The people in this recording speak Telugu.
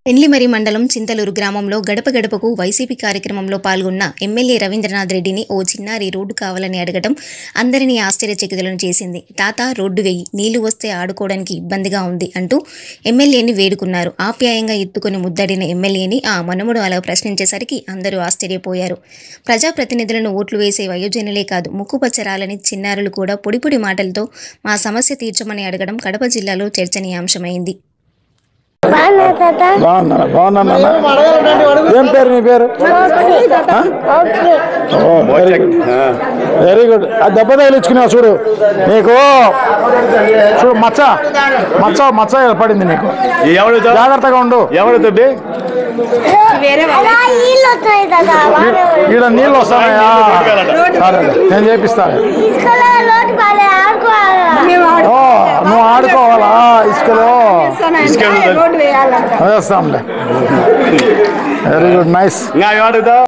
పెండ్లిమరి మండలం చింతలూరు గ్రామంలో గడప గడపకు వైసీపీ కార్యక్రమంలో పాల్గొన్న ఎమ్మెల్యే రవీంద్రనాథ్ రెడ్డిని ఓ చిన్నారి రోడ్డు కావాలని అడగడం అందరినీ ఆశ్చర్యచకితులను చేసింది తాత రోడ్డు వెయ్యి నీళ్లు వస్తే ఆడుకోవడానికి ఇబ్బందిగా ఉంది అంటూ ఎమ్మెల్యేని వేడుకున్నారు ఆప్యాయంగా ఎత్తుకొని ముద్దడిన ఎమ్మెల్యేని ఆ మనముడు అలా ప్రశ్నించేసరికి అందరూ ఆశ్చర్యపోయారు ప్రజాప్రతినిధులను ఓట్లు వేసే వయోజనులే కాదు ముక్కుపచ్చరాలని చిన్నారులు కూడా పొడి పొడి మాటలతో మా సమస్య తీర్చమని అడగడం కడప జిల్లాలో చర్చనీయాంశమైంది బాగున్నారా బాగున్నాను ఏం పేరు మీ పేరు వెరీ గుడ్ ఆ దెబ్బ తగిలించుకున్నావు చూడు నీకు చూడు మచ్చ మచ్చ మచ్చ పడింది నీకు ఎవరితో జాగ్రత్తగా ఉండు ఎవరితో బే నీళ్ళు వస్తాయి కదా ఈడ నీళ్ళు వస్తాయా సరే నేను చేపిస్తాను తీసుకెళ్ళే లోటు బాగా ఆడుకోవాలి ఓ నువ్వు ఆడుకోవాలా ఇసుకలో ఇసుక వేస్తాంలే వెరీ గుడ్ నైస్ ఇంకా ఎవరితో